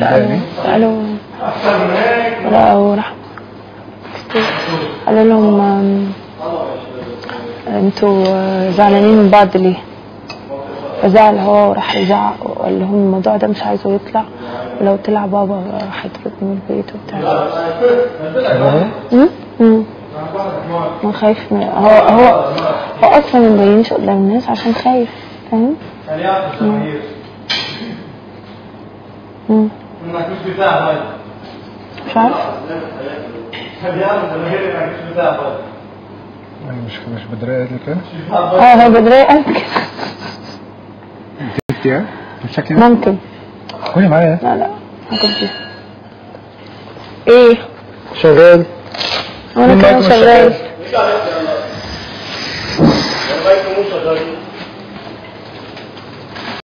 سألوا سألوا رأوا راح قالوا لهم آم، انتوا آه، زعلانين من بعض ليه؟ فزعل هو وراح يزعق وقال لهم الموضوع ده مش عايزه يطلع ولو طلع بابا هيطرد من البيت وبتاع أمم؟ أمم. هو خايف من هو هو هو اصلا ما مبينش قدام الناس عشان خايف فاهم؟ أمم. مش عارف يعني مش مش بدري قالت لك كده اه هو بدرية قال كده انت يعني بشكل ممكن كوني معايا لا لا ما كنتش ايه شغال وانا كمان مش شغال شغال.